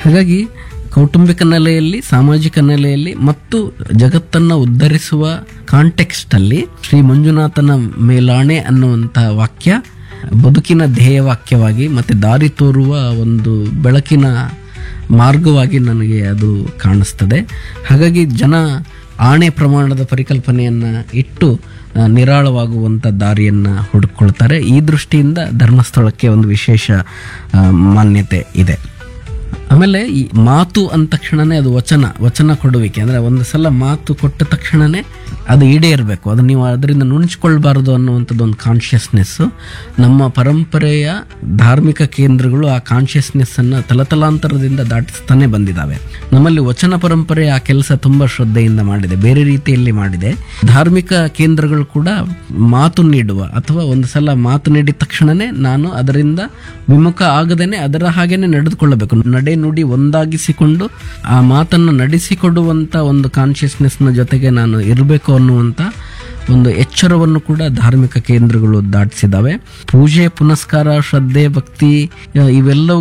ಹಾಗಾಗಿ ಕೌಟುಂಬಿಕ ನೆಲೆಯಲ್ಲಿ ಸಾಮಾಜಿಕ ನೆಲೆಯಲ್ಲಿ ಮತ್ತು ಜಗತ್ತನ್ನು ಉದ್ಧರಿಸುವ ಕಾಂಟೆಕ್ಸ್ಟ್ ಅಲ್ಲಿ ಶ್ರೀ ಮಂಜುನಾಥನ ಮೇಲಾಣೆ ಅನ್ನುವಂತಹ ವಾಕ್ಯ ಬದುಕಿನ ಧ್ಯೇಯವಾಕ್ಯವಾಗಿ ಮತ್ತೆ ದಾರಿ ತೋರುವ ಒಂದು ಬೆಳಕಿನ ಮಾರ್ಗವಾಗಿ ನನಗೆ ಅದು ಕಾಣಿಸ್ತದೆ ಹಾಗಾಗಿ ಜನ ಆಣೆ ಪ್ರಮಾಣದ ಪರಿಕಲ್ಪನೆಯನ್ನ ಇಟ್ಟು ಆ, ನಿರಾಳವಾಗುವಂಥ ದಾರಿಯನ್ನ ಹುಡುಕೊಳ್ತಾರೆ ಈ ದೃಷ್ಟಿಯಿಂದ ಧರ್ಮಸ್ಥಳಕ್ಕೆ ಒಂದು ವಿಶೇಷ ಆ, ಮಾನ್ಯತೆ ಇದೆ ಆಮೇಲೆ ಈ ಮಾತು ಅಂದ ತಕ್ಷಣನೇ ಅದು ವಚನ ವಚನ ಕೊಡುವಿಕೆ ಅಂದ್ರೆ ಒಂದು ಸಲ ಮಾತು ಕೊಟ್ಟ ತಕ್ಷಣನೇ ಅದು ಈಡೇರಬೇಕು ಅದು ನೀವು ಅದರಿಂದ ನುಣುಚ್ಕೊಳ್ಬಾರದು ಅನ್ನುವಂಥದ್ದು ಒಂದು ಕಾನ್ಷಿಯಸ್ನೆಸ್ ನಮ್ಮ ಪರಂಪರೆಯ ಧಾರ್ಮಿಕ ಕೇಂದ್ರಗಳು ಆ ಕಾನ್ಷಿಯಸ್ನೆಸ್ ಅನ್ನ ತಲತಲಾಂತರದಿಂದ ದಾಟಿಸ್ತಾನೆ ಬಂದಿದ್ದಾವೆ ನಮ್ಮಲ್ಲಿ ವಚನ ಪರಂಪರೆ ಆ ಕೆಲಸ ತುಂಬಾ ಶ್ರದ್ಧೆಯಿಂದ ಮಾಡಿದೆ ಬೇರೆ ರೀತಿಯಲ್ಲಿ ಮಾಡಿದೆ ಧಾರ್ಮಿಕ ಕೇಂದ್ರಗಳು ಕೂಡ ಮಾತು ನೀಡುವ ಅಥವಾ ಒಂದು ಸಲ ಮಾತು ನೀಡಿದ ತಕ್ಷಣನೇ ನಾನು ಅದರಿಂದ ವಿಮುಖ ಆಗದೇನೆ ಅದರ ಹಾಗೇನೆ ನಡೆದುಕೊಳ್ಳಬೇಕು ನಡೆ ನುಡಿ ಒಂದಾಗಿಸಿಕೊಂಡು ಆ ಮಾತನ್ನು ನಡೆಸಿಕೊಡುವಂತ ಒಂದು ಕಾನ್ಷಿಯಸ್ನೆಸ್ನ ಜೊತೆಗೆ ನಾನು ಇರಬೇಕು ಅನ್ನುವಂತ ಒಂದು ಎಚ್ಚರವನ್ನು ಕೂಡ ಧಾರ್ಮಿಕ ಕೇಂದ್ರಗಳು ದಾಟಿಸಿದಾವೆ ಪೂಜೆ ಪುನಸ್ಕಾರ ಶ್ರದ್ಧೆ ಭಕ್ತಿ ಇವೆಲ್ಲವೂ